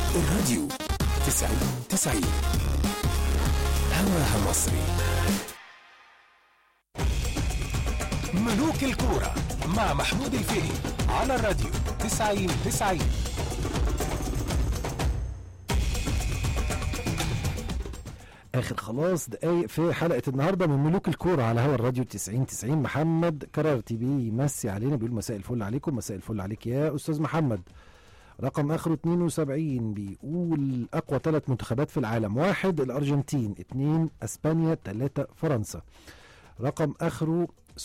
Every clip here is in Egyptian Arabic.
الراديو تسعين تسعين هواها مصري ملوك الكورة مع محمود الفقي على الراديو تسعين تسعين اخر خلاص دقايق في حلقه النهارده من ملوك الكوره على هوا الراديو 90 90 محمد كرارتي بيمسي علينا بيقول مساء الفل عليكم مساء الفل عليك يا استاذ محمد رقم اخره 72 بيقول اقوى ثلاث منتخبات في العالم واحد الارجنتين اثنين اسبانيا ثلاثة فرنسا رقم اخره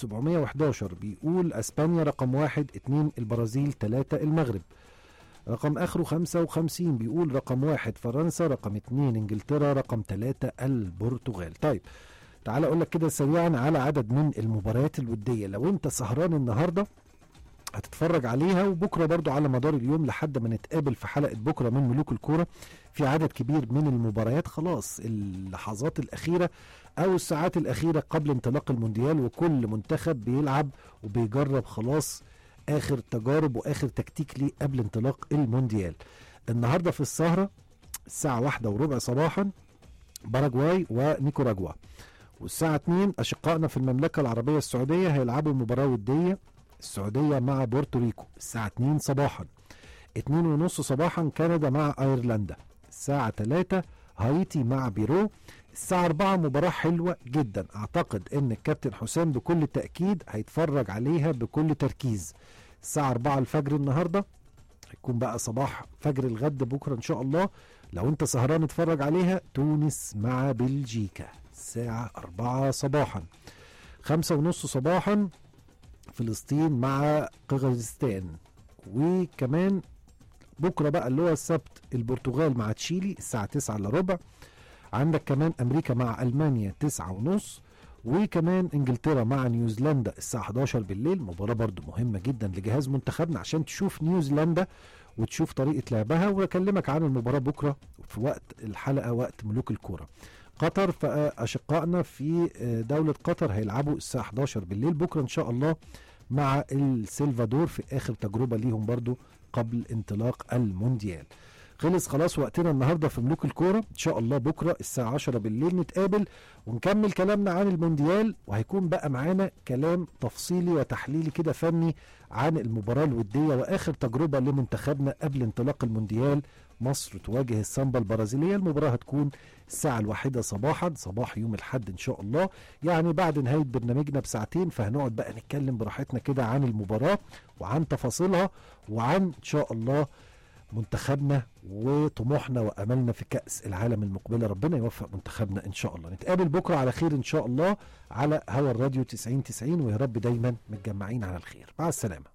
711 بيقول اسبانيا رقم واحد اثنين البرازيل ثلاثة المغرب رقم اخره 55 بيقول رقم واحد فرنسا رقم اتنين انجلترا رقم ثلاثة البرتغال طيب تعال اقول لك كده سريعا على عدد من المباريات الودية لو انت سهران النهارده هتتفرج عليها وبكره برضو على مدار اليوم لحد ما نتقابل في حلقه بكره من ملوك الكوره في عدد كبير من المباريات خلاص اللحظات الاخيره او الساعات الاخيره قبل انطلاق المونديال وكل منتخب بيلعب وبيجرب خلاص اخر تجارب واخر تكتيك ليه قبل انطلاق المونديال النهارده في السهره الساعه واحدة وربع صباحا باراجواي ونيكوراجوا والساعه 2 اشقائنا في المملكه العربيه السعوديه هيلعبوا مباراه وديه السعوديه مع بورتوريكو الساعه 2 صباحا 2 ونص صباحا كندا مع ايرلندا الساعه 3 هايتي مع بيرو الساعة 4 مباراة حلوة جدا أعتقد أن الكابتن حسام بكل تأكيد هيتفرج عليها بكل تركيز الساعة 4 الفجر النهاردة هيكون بقى صباح فجر الغد بكرة إن شاء الله لو أنت سهران اتفرج عليها تونس مع بلجيكا الساعة 4 صباحا خمسة ونص صباحا فلسطين مع قرغيزستان وكمان بكرة بقى اللي هو السبت البرتغال مع تشيلي الساعة 9 الا ربع عندك كمان امريكا مع المانيا 9 ونص وكمان انجلترا مع نيوزيلندا الساعه 11 بالليل مباراه برضو مهمه جدا لجهاز منتخبنا عشان تشوف نيوزيلندا وتشوف طريقه لعبها واكلمك عن المباراه بكره في وقت الحلقه وقت ملوك الكوره قطر فاشقائنا في دوله قطر هيلعبوا الساعه 11 بالليل بكره ان شاء الله مع السلفادور في اخر تجربه ليهم برضو قبل انطلاق المونديال خلص خلاص وقتنا النهارده في ملوك الكوره ان شاء الله بكره الساعه 10 بالليل نتقابل ونكمل كلامنا عن المونديال وهيكون بقى معانا كلام تفصيلي وتحليلي كده فني عن المباراه الوديه واخر تجربه لمنتخبنا قبل انطلاق المونديال مصر تواجه السامبا البرازيليه المباراه هتكون الساعه الواحدة صباحا صباح يوم الاحد ان شاء الله يعني بعد نهايه برنامجنا بساعتين فهنقعد بقى نتكلم براحتنا كده عن المباراه وعن تفاصيلها وعن ان شاء الله منتخبنا وطموحنا واملنا في كاس العالم المقبله ربنا يوفق منتخبنا ان شاء الله نتقابل بكره على خير ان شاء الله على هوا الراديو 90 90 ويا رب دايما متجمعين على الخير مع السلامه